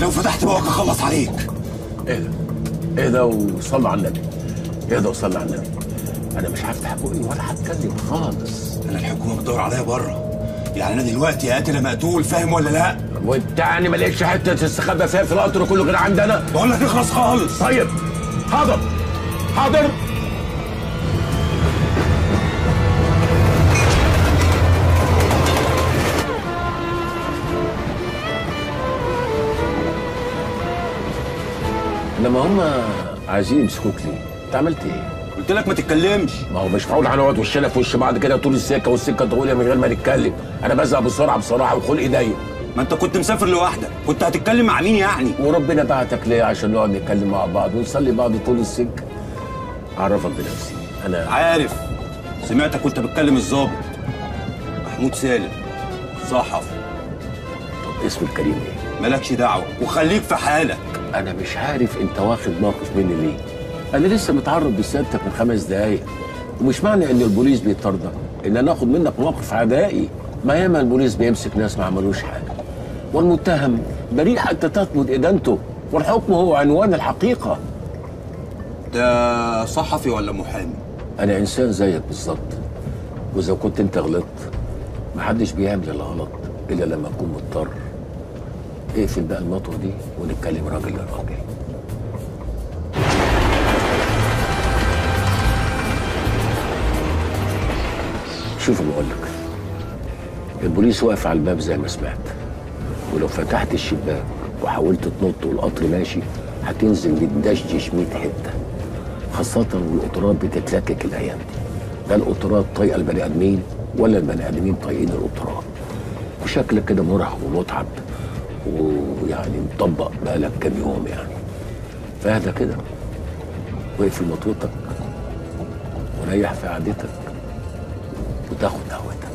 لو فتحت بقك اخلص عليك اهدى اهدى وصلوا على النبي اهدى وصلوا على النبي انا مش هفتح بقي ولا هتكلم خالص انا الحكومه بتدور عليا بره يعني انا دلوقتي قاتل مقتول فاهم ولا لا وانت يعني ما لقيتش حته تستخبى فيها في القطر كله غير عندنا بقول لك اخلص خالص طيب حاضر حاضر لما هم عايزين يمسكوك ليه؟ انت عملت ايه؟ قلت لك ما تتكلمش ما هو مش معقول هنقعد وشنا في وش بعض كده طول السكه والسكه طويله من غير ما نتكلم، انا بزهق بسرعه بصراحه وخلقي ضيق، ما انت كنت مسافر لوحدك كنت هتتكلم مع مين يعني وربنا بعتك ليه عشان نقعد نتكلم مع بعض ونصلي بعض طول السكه. اعرفك بنفسي، انا عارف سمعتك وانت بتكلم الظابط محمود سالم صحفي طب اسم الكريم ايه؟ مالكش دعوه وخليك في حالك انا مش عارف انت واخد موقف مني ليه انا لسه متعرض بسيادتك من خمس دقايق ومش معنى ان البوليس بيطردك ان انا اخد منك موقف عدائي ما ياما البوليس بيمسك ناس ما عملوش حاجه والمتهم بريء حتى تثبت ادانته والحكم هو عنوان الحقيقه ده صحفي ولا محامي انا انسان زيك بالظبط واذا كنت انت غلطت محدش بيعمل الغلط الا لما يكون مضطر اقفل بقى المطوه دي ونتكلم راجل لراجل شوف بقول لك البوليس واقف على الباب زي ما سمعت ولو فتحت الشباك وحاولت تنط والقطر ماشي هتنزل متدشدش 100 حته خاصة والقطارات بتتلكك الأيام دي لا القطارات طايقة البني آدمين ولا البني آدمين طايقين القطارات وشكلك كده مرهق ومتعب ويعني مطبق بقالك كام يوم يعني فاهدى كده واقفل مطوتك وريح في قعدتك وتاخد قهوتك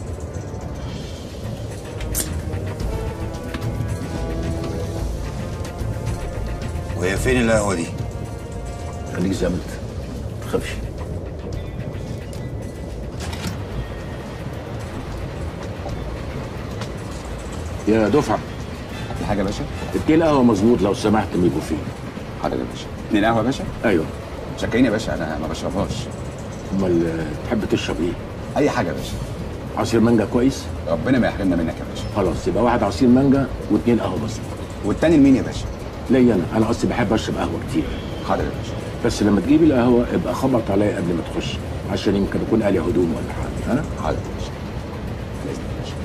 وهي فين القهوه دي خليك زي ما انت ما تخافش يا دفعه في حاجه يا باشا اتنين قهوه مظبوط لو سمحت يبقوا فيه حاضر يا باشا اتنين قهوه يا باشا ايوه شكرين يا باشا انا ما بشربهاش امال آه، تحب تشرب ايه اي حاجه يا باشا عصير مانجا كويس ربنا ما يحرمنا منك يا باشا خلاص يبقى واحد عصير مانجا واتنين قهوه بس والتاني لمين يا باشا ليا انا انا اصلي بحب اشرب قهوه كتير حاضر يا باشا بس لما تجيب القهوه ابقى خبط عليا قبل ما تخش عشان يمكن اكون قالي هدوم ولا حاجه انا حاضر يا باشا باذن الله يا باشا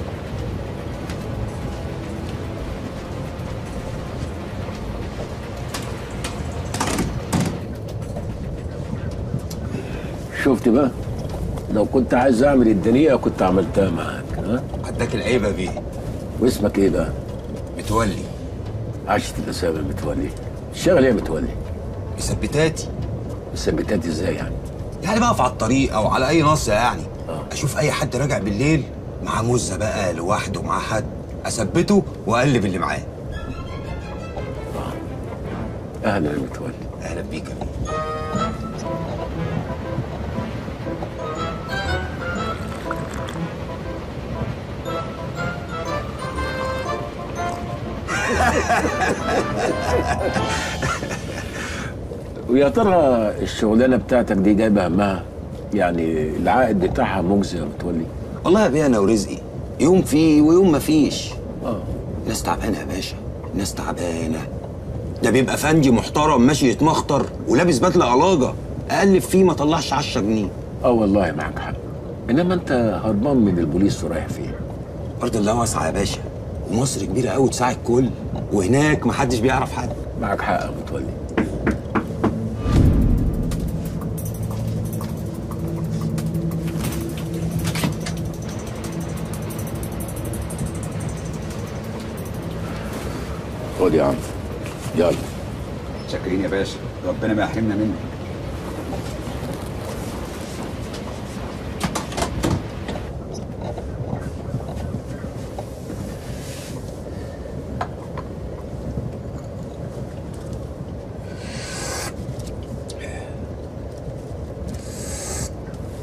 شفت بقى لو كنت عايز اعمل الدنيا كنت عملتها معاك ها عداك العيبه بيه واسمك ايه بقى متولي عشت الاسامي متولي شغل ايه يا متولي مثبتاتي مثبتات ازاي يعني يعني بقى على الطريق او على اي نص يعني آه. اشوف اي حد راجع بالليل معاه مزه بقى لوحده معاه حد اثبته واقلب اللي معاه اهلا يا متولي اهلا بيك يا بيه ويا ترى الشغلانه بتاعتك دي جايبه همها يعني العائد بتاعها مجزي يا متولي والله يا بيه انا ورزقي يوم فيه ويوم ما فيش اه ناس تعبانه يا باشا ناس تعبانه ده بيبقى فنجي محترم ماشي يتمخطر ولابس بدله علاجه اقلب فيه ما طلعش 10 جنيه اه والله معك حق انما انت هربان من البوليس ورايح فين ارض الله واسعه يا باشا ومصر كبيره قوي تساع الكل وهناك محدش بيعرف حد معك حق يا متولي خد يا عم يلا شاكرين يا باشا ربنا ما يحرمنا منك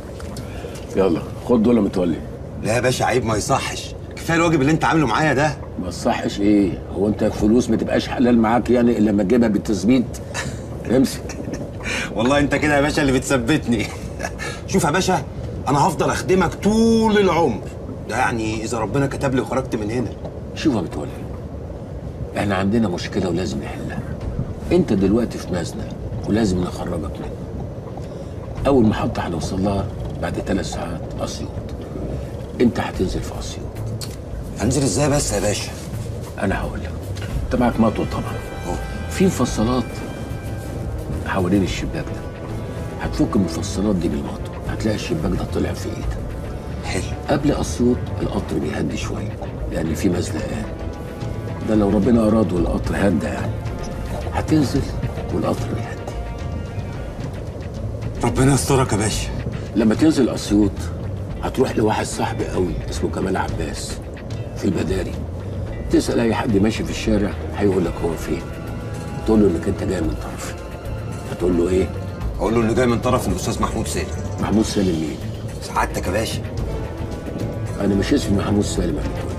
يلا خد دول يا متولي لا يا باشا عيب ما يصحش كفايه الواجب اللي انت عامله معايا ده ما تصحش ايه هو انت فلوس ما تبقاش حلال معاك يعني الا لما تجيبها بالتثبيت امسك والله انت كده يا باشا اللي بتثبتني شوف يا باشا انا هفضل اخدمك طول العمر ده يعني اذا ربنا كتب لي وخرجت من هنا شوف يا متولي احنا عندنا مشكله ولازم نحلها انت دلوقتي في مزنه ولازم نخرجك منها اول محطه هنوصل لها بعد ثلاث ساعات اسيوط انت هتنزل في اسيوط هنزل ازاي بس يا باشا انا هقول لك انت معاك مطوه طبعا أهو. في مفصلات حوالين الشباك ده هتفك المفصلات دي بالمطوه هتلاقي الشباك ده طلع في ايدك حلو قبل اسيوط القطر بيهدي شويه لان في مزلقان ده لو ربنا اراد والقطر هدى يعني هتنزل والقطر بيهدي ربنا يسترك يا باشا لما تنزل اسيوط هتروح لواحد صاحبي قوي اسمه كمال عباس في البداري تسال اي حد ماشي في الشارع هيقول لك هو فين تقول له انك انت جاي من طرفي هتقول له ايه اقول له اللي جاي من طرف الاستاذ محمود سالم محمود سالم مين سعادتك يا باشا انا مش اسمي محمود سالم يا متولي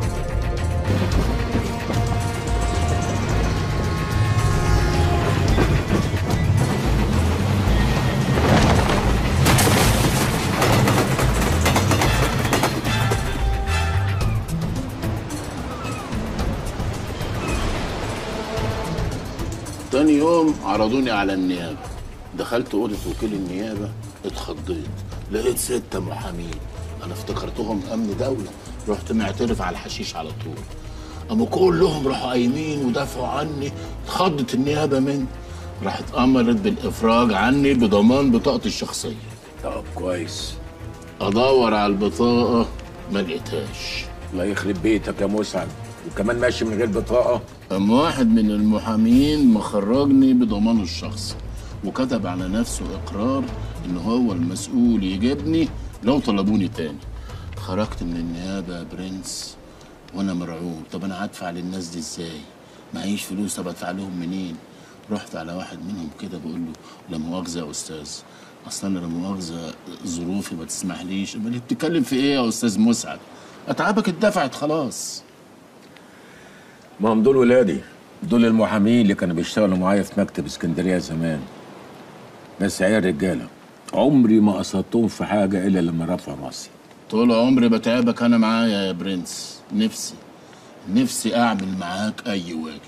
تاني يوم عرضوني على النيابة دخلت أوضة وكيل النيابة اتخضيت لقيت ستة محامين أنا افتكرتهم أمن دولة رحت معترف على الحشيش على طول أما كلهم راحوا قايمين ودافعوا عني اتخضت النيابة مني راحت أمرت بالإفراج عني بضمان بطاقتي الشخصية طب كويس أدور على البطاقة ما لقيتهاش الله يخرب بيتك يا مسعد وكمان ماشي من غير بطاقه أما واحد من المحامين مخرجني بضمانه الشخصي وكتب على نفسه إقرار إن هو المسؤول يجيبني لو طلبوني تاني خرجت من النيابة يا برنس وأنا مرعوب طب أنا هدفع للناس دي إزاي؟ معيش فلوس طب أدفع لهم منين؟ رحت على واحد منهم كده بقول له لا مؤاخذة يا أستاذ أصل أنا لا مؤاخذة ظروفي ما تسمحليش أمال بتتكلم في إيه يا أستاذ مسعد؟ أتعابك اتدفعت خلاص ما هم دول ولادي دول المحامين اللي كانوا بيشتغلوا معايا في مكتب اسكندريه زمان بس عيال رجاله عمري ما قصدتهم في حاجه الا لما رفعوا راسي طول عمري بتعبك انا معايا يا برنس نفسي نفسي اعمل معاك اي واجب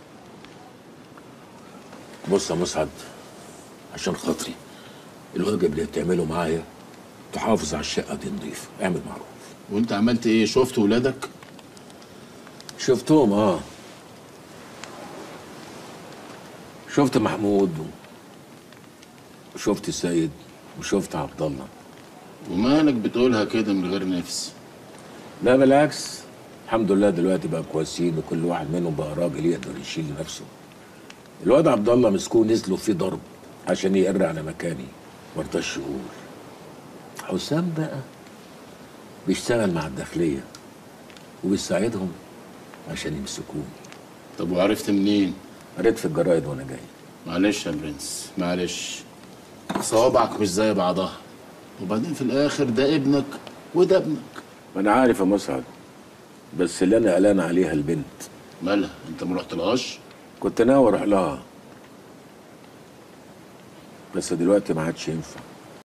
بص يا مسعد عشان خاطري الواجب اللي بتعمله معايا تحافظ على الشقه دي نظيفه اعمل معروف وانت عملت ايه شفت ولادك شفتهم اه شفت محمود و- وشفت سيد وشفت عبد الله ومالك بتقولها كده من غير نفس لا بالعكس الحمد لله دلوقتي بقى كويسين وكل واحد منهم بقى راجل يقدر يشيل نفسه الواد عبد الله مسكوه نزلوا فيه ضرب عشان يقر على مكاني مرضاش يقول حسام بقى بيشتغل مع الداخلية وبيساعدهم عشان يمسكوني طب وعرفت منين قريت في الجرايد وانا جاي معلش يا برنس معلش صوابعك مش زي بعضها وبعدين في الاخر ده ابنك وده ابنك ما انا عارف يا مسعد بس اللي انا قلقان عليها البنت مالها انت ما رحتلهاش كنت ناوي اروح لها بس دلوقتي ما عادش ينفع